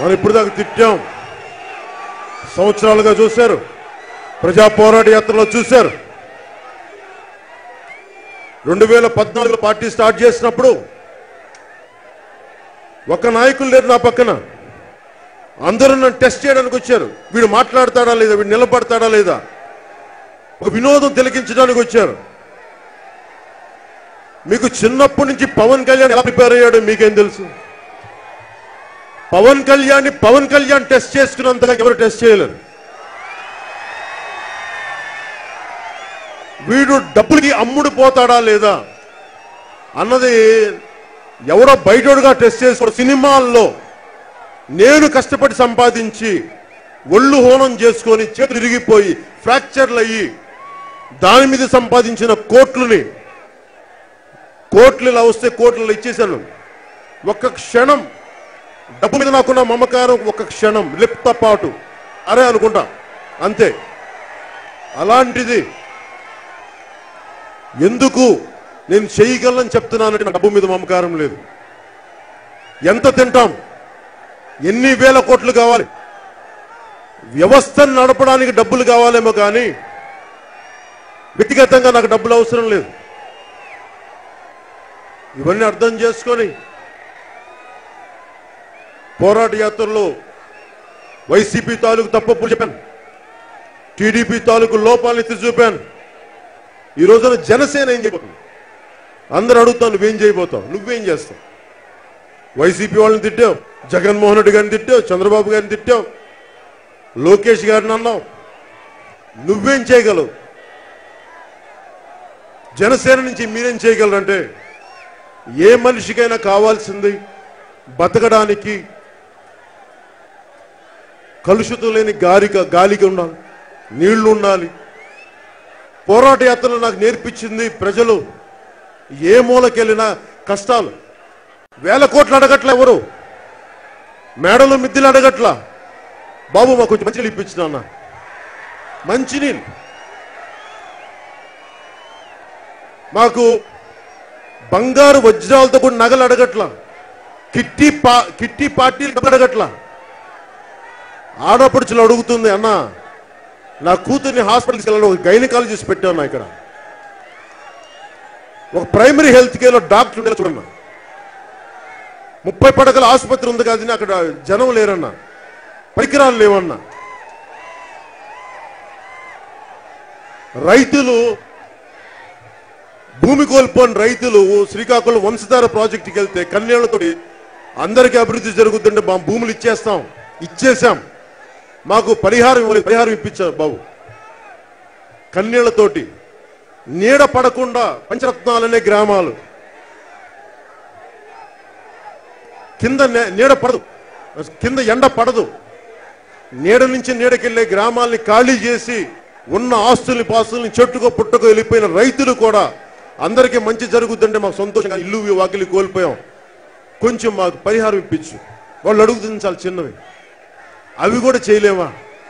మనం ఇప్పుడు దాకా తిట్టాం సంవత్సరాలుగా చూశారు ప్రజా పోరాట యాత్రలో చూశారు రెండు వేల పద్నాలుగులో పార్టీ స్టార్ట్ చేసినప్పుడు ఒక నాయకులు లేరు నా పక్కన అందరూ నన్ను టెస్ట్ చేయడానికి వచ్చారు వీడు మాట్లాడతాడా లేదా వీడు నిలబడతాడా లేదా ఒక వినోదం తిలకించడానికి వచ్చారు మీకు చిన్నప్పటి నుంచి పవన్ కళ్యాణ్ ఎలా ప్రిపేర్ అయ్యాడో మీకేం తెలుసు పవన్ కళ్యాణ్ పవన్ కళ్యాణ్ టెస్ట్ చేసుకున్నంతగా ఎవరు టెస్ట్ చేయలేరు వీడు డబ్బులకి అమ్ముడు పోతాడా లేదా అన్నది ఎవరో బయటోడుగా టెస్ట్ చేసుకోవడం సినిమాల్లో నేను కష్టపడి సంపాదించి ఒళ్ళు హోనం చేసుకొని చేతులు ఇరిగిపోయి ఫ్రాక్చర్లు అయ్యి దాని మీద సంపాదించిన కోట్లని కోట్లు ఇలా వస్తే కోట్లు ఇచ్చేశాను ఒక్క క్షణం డబ్బు మీద నాకున్న మమకారం ఒక క్షణం లిప్త పాటు అరే అనుకుంటా అంతే అలాంటిది ఎందుకు నేను చేయగలను చెప్తున్నానంటే నా డబ్బు మీద మమకారం లేదు ఎంత తింటాం ఎన్ని వేల కోట్లు కావాలి వ్యవస్థను నడపడానికి డబ్బులు కావాలేమో కానీ వ్యక్తిగతంగా నాకు డబ్బులు అవసరం లేదు ఇవన్నీ అర్థం చేసుకొని పోరాట యాత్రలో వైసీపీ తాలూకు తప్పప్పులు చెప్పాను టీడీపీ తాలూకు లోపాలను ఎత్తి చూపాను ఈ రోజున జనసేన ఏం చేయబోతుంది అందరూ అడుగుతాను నువ్వేం చేయబోతావు నువ్వేం చేస్తావు వైసీపీ వాళ్ళని తిట్టావు జగన్మోహన్ రెడ్డి గారిని తిట్టావు చంద్రబాబు గారిని తిట్టావు లోకేష్ గారిని అన్నావు నువ్వేం చేయగలవు జనసేన నుంచి మీరేం చేయగలరంటే ఏ మనిషికైనా కావాల్సింది బతకడానికి కలుషితం లేని గాలిక గాలికి ఉండాలి నీళ్లు ఉండాలి పోరాట యాత్రలు నాకు నేర్పించింది ప్రజలు ఏ మూలకెళ్ళినా కష్టాలు వేల కోట్లు అడగట్ల ఎవరు మేడలు మిద్దెలు అడగట్ల బాబు మాకు కొంచెం మంచినీళ్ళు ఇప్పించిన అన్న మంచినీళ్ళు మాకు బంగారు వజ్రాలతో కూడా నగలు అడగట్ల కిట్టి పా కిట్టి పార్టీలు డబ్బులు అడగట్ల ఆడపడుచులు అడుగుతుంది అన్న నా కూతుర్ని హాస్పిటల్కి వెళ్ళాలి ఒక గైనకాలజిస్ట్ పెట్టాను ఇక్కడ ఒక ప్రైమరీ హెల్త్ కేర్లో డాక్టర్ ఉండేలా చూడన్నా ముప్పై పడకల ఆసుపత్రి ఉంది కానీ అక్కడ జనం లేరన్నా పరికరాలు లేవన్నా రైతులు భూమి కోల్పోని రైతులు శ్రీకాకుళం వంశధార ప్రాజెక్టుకి వెళ్తే కన్యాలతో అందరికీ అభివృద్ధి జరుగుతుంటే మా భూములు ఇచ్చేస్తాం ఇచ్చేసాం మాకు పరిహారం ఇవ్వలేదు పరిహారం ఇప్పించారు బాబు కన్నీళ్లతోటి నీడ పడకుండా పంచరత్నాలనే గ్రామాలు కింద నే- నీడ పడదు కింద ఎండ పడదు నీడ నుంచి నీడకెళ్లే గ్రామాల్ని ఖాళీ చేసి ఉన్న ఆస్తుల్ని పాస్తుల్ని చెట్టుకో పుట్టుకో వెళ్ళిపోయిన రైతులు కూడా అందరికీ మంచి జరుగుతుంటే మాకు సంతోషంగా ఇల్లు వాకిలి కోల్పోయాం కొంచెం మాకు పరిహారం ఇప్పించు వాళ్ళు అడుగుతుంది చాలా చిన్నవి అవి కూడా చేయలేమా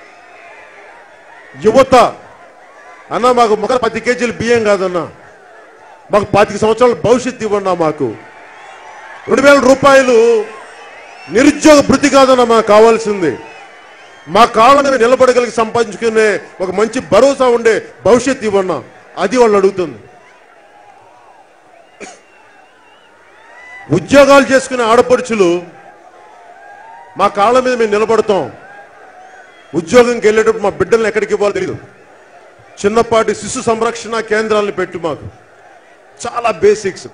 యువత అన్న మాకు మొక్క పది కేజీలు బియ్యం కాదన్నా మాకు పాతిక సంవత్సరాల భవిష్యత్తు ఇవ్వన్నా మాకు రెండు వేల రూపాయలు నిరుద్యోగ భృతి కాదన్న మాకు కావాల్సింది మా కాళ్ళ మీద నిలబడగలిగి సంపాదించుకునే ఒక మంచి భరోసా ఉండే భవిష్యత్తు ఇవ్వన్నా అది వాళ్ళు అడుగుతుంది ఉద్యోగాలు చేసుకునే ఆడపడుచులు మా కాళ్ళ మీద మేము నిలబడతాం ఉద్యోగంకి వెళ్ళేటప్పుడు మా బిడ్డల్ని ఎక్కడికి ఇవ్వాలో తెలియదు చిన్నపాటి శిశు సంరక్షణ కేంద్రాలను పెట్టు మాకు చాలా బేసిక్స్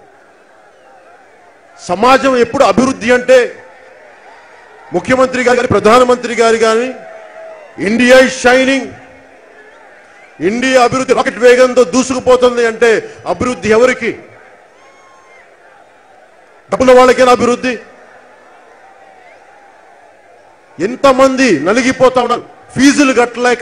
సమాజం ఎప్పుడు అభివృద్ధి అంటే ముఖ్యమంత్రి గారు కానీ ప్రధానమంత్రి గారు కానీ ఇండియా ఇస్ షైనింగ్ ఇండియా అభివృద్ధి రాకెట్ వేగంతో దూసుకుపోతుంది అంటే అభివృద్ధి ఎవరికి డబ్బుల వాళ్ళకేనా అభివృద్ధి ఎంతమంది నలిగిపోతా ఉన్నారు ఫీజులు కట్టలేక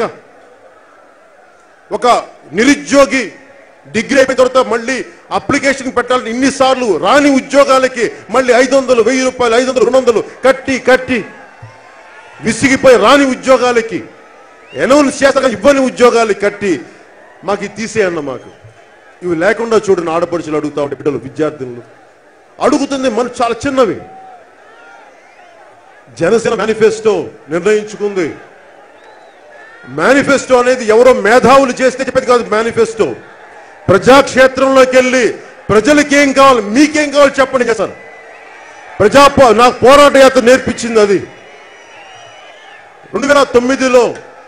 ఒక నిరుద్యోగి డిగ్రీ అయిపోయిన తర్వాత మళ్ళీ అప్లికేషన్ పెట్టాలని ఇన్నిసార్లు రాని ఉద్యోగాలకి మళ్ళీ ఐదు వందలు వెయ్యి రూపాయలు ఐదు వందలు రెండు వందలు కట్టి కట్టి విసిగిపోయి రాని ఉద్యోగాలకి అనౌన్స్ చేస్తాక ఇవ్వని ఉద్యోగాలకి కట్టి మాకు ఇది తీసేయన్న మాకు ఇవి లేకుండా చూడండి ఆడపడుచులు అడుగుతా ఉంటే బిడ్డలు విద్యార్థులు అడుగుతుంది మన చాలా చిన్నవి జనసేన మేనిఫెస్టో నిర్ణయించుకుంది మేనిఫెస్టో అనేది ఎవరో మేధావులు చేస్తే చెప్పేది కాదు మేనిఫెస్టో ప్రజాక్షేత్రంలోకి వెళ్ళి ప్రజలకి ఏం కావాలి మీకేం కావాలి చెప్పండి చేశాను ప్రజా పో- నాకు పోరాట యాత్ర నేర్పించింది అది రెండు వేల తొమ్మిదిలో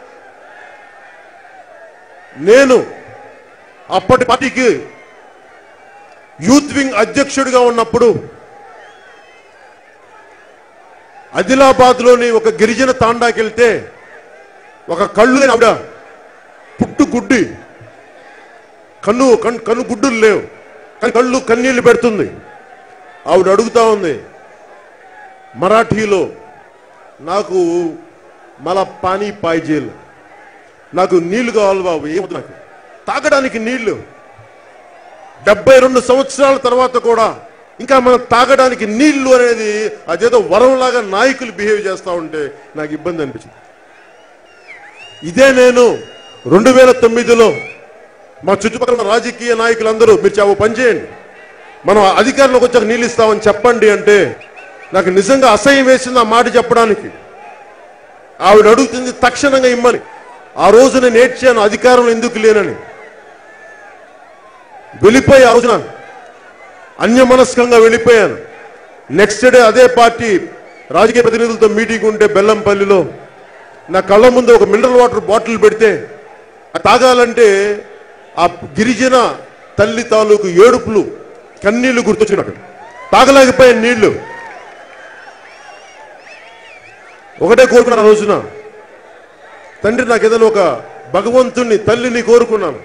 నేను అప్పటి పార్టీకి యూత్ వింగ్ అధ్యక్షుడిగా ఉన్నప్పుడు ఆదిలాబాద్ లోని ఒక గిరిజన తాండాకి వెళ్తే ఒక కళ్ళు లేని ఆవిడ పుట్టు గుడ్డి కన్ను కన్ను కన్ను గుడ్డులు లేవు కానీ కళ్ళు కన్నీళ్లు పెడుతుంది ఆవిడ అడుగుతా ఉంది మరాఠీలో నాకు మళ్ళా పానీ పాయిజేలు నాకు నీళ్లు కావాలి బాబు ఏమవుతుంది నాకు తాగడానికి నీళ్లు డెబ్బై రెండు సంవత్సరాల తర్వాత కూడా ఇంకా మనం తాగడానికి నీళ్లు అనేది అదేదో వరంలాగా నాయకులు బిహేవ్ చేస్తా ఉంటే నాకు ఇబ్బంది అనిపించింది ఇదే నేను రెండు వేల తొమ్మిదిలో మా చుట్టుపక్కల ఉన్న రాజకీయ నాయకులందరూ మీరు చావు పని చేయండి మనం అధికారంలోకి వచ్చాక నీళ్ళు ఇస్తామని చెప్పండి అంటే నాకు నిజంగా అసహ్యం వేసింది ఆ మాట చెప్పడానికి ఆవిడ అడుగుతుంది తక్షణంగా ఇమ్మని ఆ రోజు నేను ఏడ్చాను అధికారంలో ఎందుకు లేనని వెళ్ళిపోయి ఆ రోజున అన్యమనస్కంగా వెళ్ళిపోయాను నెక్స్ట్ డే అదే పార్టీ రాజకీయ ప్రతినిధులతో మీటింగ్ ఉంటే బెల్లంపల్లిలో నా కళ్ళ ముందు ఒక మినరల్ వాటర్ బాటిల్ పెడితే అది తాగాలంటే ఆ గిరిజన తల్లి తాలూకు ఏడుపులు కన్నీళ్లు గుర్తొచ్చినట్టు తాగలేకపోయాను నీళ్లు ఒకటే కోరుకున్నాను ఆ రోజున తండ్రి నాకు ఏదైనా ఒక భగవంతుణ్ణి తల్లిని కోరుకున్నాను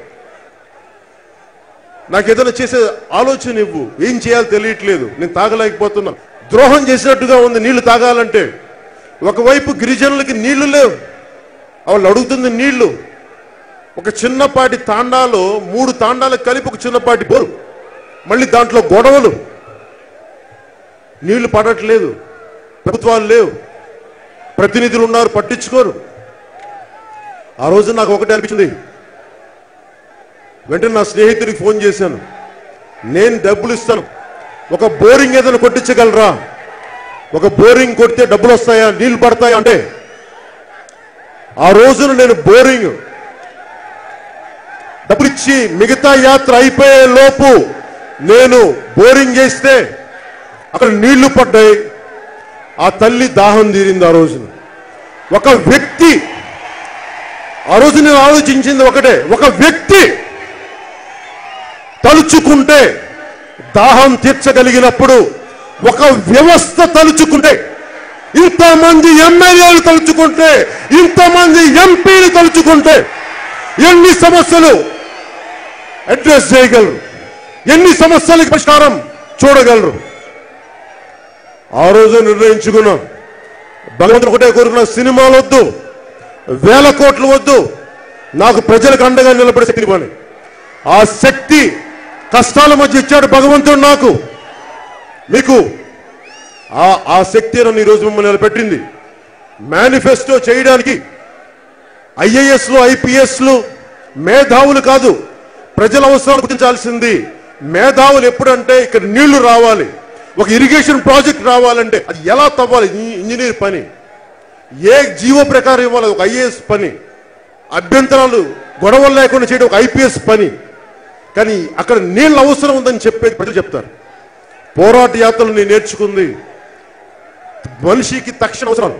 నాకు ఏదైనా చేసే ఆలోచన ఇవ్వు ఏం చేయాలో తెలియట్లేదు నేను తాగలేకపోతున్నా ద్రోహం చేసినట్టుగా ఉంది నీళ్లు తాగాలంటే ఒకవైపు గిరిజనులకి నీళ్లు లేవు వాళ్ళు అడుగుతుంది నీళ్లు ఒక చిన్నపాటి తాండాలో మూడు తాండాలకు కలిపి ఒక చిన్నపాటి బోరు మళ్ళీ దాంట్లో గొడవలు నీళ్లు పడట్లేదు ప్రభుత్వాలు లేవు ప్రతినిధులు ఉన్నారు పట్టించుకోరు ఆ రోజు నాకు ఒకటే అనిపించింది వెంటనే నా స్నేహితుడికి ఫోన్ చేశాను నేను డబ్బులు ఇస్తాను ఒక బోరింగ్ ఏదైనా కొట్టించగలరా ఒక బోరింగ్ కొడితే డబ్బులు వస్తాయా నీళ్లు పడతాయా అంటే ఆ రోజున నేను బోరింగ్ డబ్బులు ఇచ్చి మిగతా యాత్ర అయిపోయే లోపు నేను బోరింగ్ చేస్తే అక్కడ నీళ్లు పడ్డాయి ఆ తల్లి దాహం తీరింది ఆ రోజున ఒక వ్యక్తి ఆ రోజు నేను ఆలోచించింది ఒకటే ఒక వ్యక్తి తలుచుకుంటే దాహం తీర్చగలిగినప్పుడు ఒక వ్యవస్థ తలుచుకుంటే ఇంతమంది ఎమ్మెల్యేలు తలుచుకుంటే ఇంతమంది ఎంపీలు తలుచుకుంటే ఎన్ని సమస్యలు అడ్రస్ చేయగలరు ఎన్ని సమస్యలకు పరిష్కారం చూడగలరు ఆ రోజు నిర్ణయించుకున్నాం భగవంతుడు ఒకటే కోరుకున్న సినిమాలు వద్దు వేల కోట్లు వద్దు నాకు ప్రజలకు అండగా నిలబడే శక్తిని ఇవ్వండి ఆ శక్తి కష్టాల మధ్య ఇచ్చాడు భగవంతుడు నాకు మీకు ఆ ఆ శక్తి నన్ను ఈరోజు మిమ్మల్ని నిలబెట్టింది మేనిఫెస్టో చేయడానికి ఐఏఎస్లు ఐపీఎస్లు మేధావులు కాదు ప్రజల అవసరాలు గుర్తించాల్సింది మేధావులు ఎప్పుడంటే ఇక్కడ నీళ్లు రావాలి ఒక ఇరిగేషన్ ప్రాజెక్ట్ రావాలంటే అది ఎలా తవ్వాలి ఇంజ- ఇంజనీర్ పని ఏ జీవో ప్రకారం ఇవ్వాలి ఒక ఐఏఎస్ పని అభ్యంతరాలు గొడవలు లేకుండా చేయడం ఒక ఐపీఎస్ పని కానీ అక్కడ నీళ్ళు అవసరం ఉందని చెప్పేది ప్రజలు చెప్తారు పోరాట యాత్రలు నేను నేర్చుకుంది మనిషికి తక్షణ అవసరం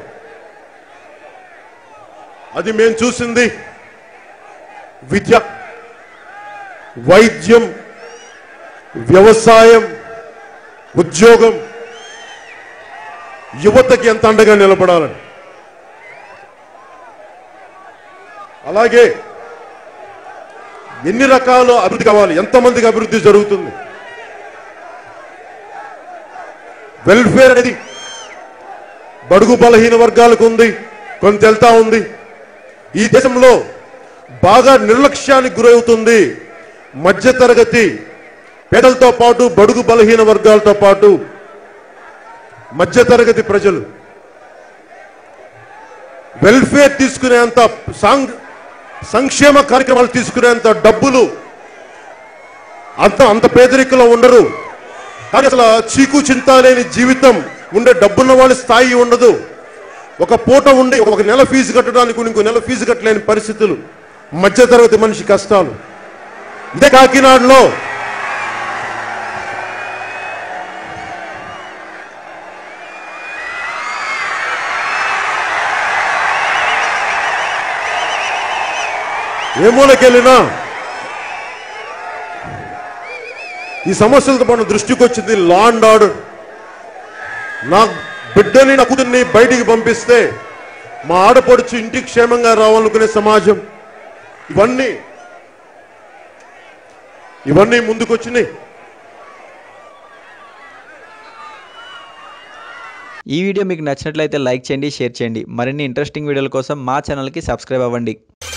అది మేము చూసింది విద్య వైద్యం వ్యవసాయం ఉద్యోగం యువతకి ఎంత అండగా నిలబడాలని అలాగే ఎన్ని రకాల అభివృద్ధి కావాలి ఎంతమందికి అభివృద్ధి జరుగుతుంది వెల్ఫేర్ అనేది బడుగు బలహీన వర్గాలకు ఉంది కొంత వెళ్తా ఉంది ఈ దేశంలో బాగా నిర్లక్ష్యానికి గురవుతుంది మధ్యతరగతి పేదలతో పాటు బడుగు బలహీన వర్గాలతో పాటు మధ్యతరగతి ప్రజలు వెల్ఫేర్ తీసుకునేంత సాంగ్ సంక్షేమ కార్యక్రమాలు తీసుకునేంత డబ్బులు అంత అంత పేదరికంలో ఉండరు కానీ అసలు చీకు చింత లేని జీవితం ఉండే డబ్బున్న వాళ్ళ స్థాయి ఉండదు ఒక పూట ఉండి ఒక నెల ఫీజు కట్టడానికి ఇంకో నెల ఫీజు కట్టలేని పరిస్థితులు మధ్యతరగతి మనిషి కష్టాలు ఇదే కాకినాడలో ఏ మూలకెళ్ళినా ఈ సమస్యలతో మన దృష్టికి వచ్చింది లా అండ్ ఆర్డర్ నా బిడ్డని నా కూతుర్ని బయటికి పంపిస్తే మా ఆడపడుచు ఇంటికి క్షేమంగా రావాలనుకునే సమాజం ఇవన్నీ ఇవన్నీ ముందుకొచ్చినాయి ఈ వీడియో మీకు నచ్చినట్లయితే లైక్ చేయండి షేర్ చేయండి మరిన్ని ఇంట్రెస్టింగ్ వీడియోల కోసం మా ఛానల్కి సబ్స్క్రైబ్ అవ్వండి